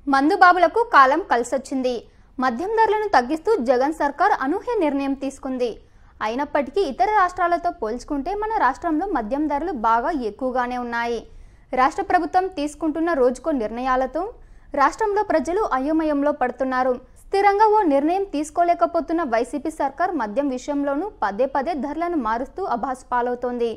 మందుబాబులకు కాలం కలిసొచ్చింది మద్యం ధరలను తగ్గిస్తూ జగన్ సర్కార్ అనూహ్య నిర్ణయం తీసుకుంది అయినప్పటికీ ఇతర రాష్ట్రాలతో పోల్చుకుంటే మన రాష్ట్రంలో మద్యం ధరలు బాగా ఎక్కువగానే ఉన్నాయి రాష్ట్ర ప్రభుత్వం తీసుకుంటున్న రోజుకో నిర్ణయాలతో రాష్ట్రంలో ప్రజలు అయోమయంలో పడుతున్నారు స్థిరంగా ఓ నిర్ణయం తీసుకోలేకపోతున్న వైసీపీ సర్కార్ మద్యం విషయంలోనూ పదే పదే ధరలను మారుస్తూ అభాస్ పాలవుతోంది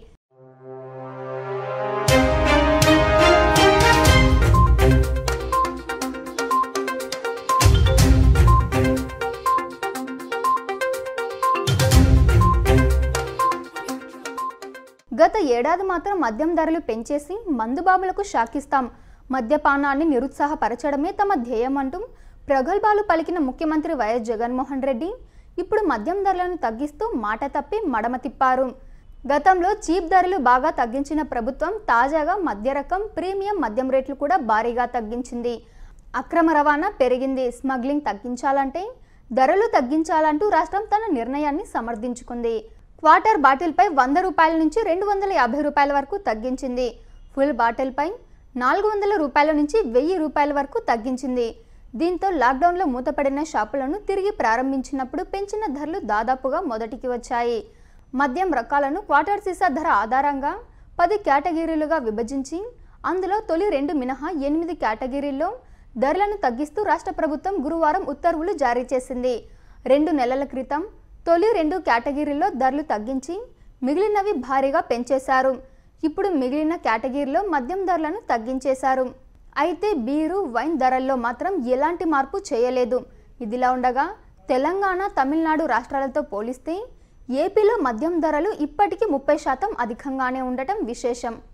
గత ఏడాది మాత్రం మద్యం ధరలు పెంచేసి మందుబాబులకు షాకిస్తాం మద్యపానాన్ని నిరుత్సాహపరచడమే తమ ధ్యేయం అంటూ ప్రగల్భాలు పలికిన ముఖ్యమంత్రి వైఎస్ జగన్మోహన్ రెడ్డి ఇప్పుడు మద్యం ధరలను తగ్గిస్తూ మాట తప్పి మడమ తిప్పారు గతంలో చీప్ ధరలు బాగా తగ్గించిన ప్రభుత్వం తాజాగా మద్య రకం ప్రీమియం మద్యం రేట్లు కూడా భారీగా తగ్గించింది అక్రమ రవాణా పెరిగింది స్మగ్లింగ్ తగ్గించాలంటే ధరలు తగ్గించాలంటూ రాష్ట్రం తన నిర్ణయాన్ని సమర్థించుకుంది క్వార్టర్ బాటిల్పై వంద రూపాయల నుంచి రెండు వందల యాభై రూపాయల వరకు తగ్గించింది ఫుల్ బాటిల్పై నాలుగు వందల రూపాయల నుంచి వెయ్యి రూపాయల వరకు తగ్గించింది దీంతో లాక్డౌన్లో మూతపడిన షాపులను తిరిగి ప్రారంభించినప్పుడు పెంచిన ధరలు దాదాపుగా మొదటికి వచ్చాయి మద్యం రకాలను క్వార్టర్ సీసా ధర ఆధారంగా పది కేటగిరీలుగా విభజించి అందులో తొలి రెండు మినహా ఎనిమిది కేటగిరీల్లో ధరలను తగ్గిస్తూ రాష్ట్ర ప్రభుత్వం గురువారం ఉత్తర్వులు జారీ చేసింది రెండు నెలల క్రితం తొలి రెండు కేటగిరీల్లో ధరలు తగ్గించి మిగిలినవి భారీగా పెంచేశారు ఇప్పుడు మిగిలిన కేటగిరీలో మద్యం ధరలను తగ్గించేశారు అయితే బీరు వైన్ ధరల్లో మాత్రం ఎలాంటి మార్పు చేయలేదు ఇదిలా ఉండగా తెలంగాణ తమిళనాడు రాష్ట్రాలతో పోలిస్తే ఏపీలో మద్యం ధరలు ఇప్పటికీ ముప్పై శాతం అధికంగానే ఉండటం విశేషం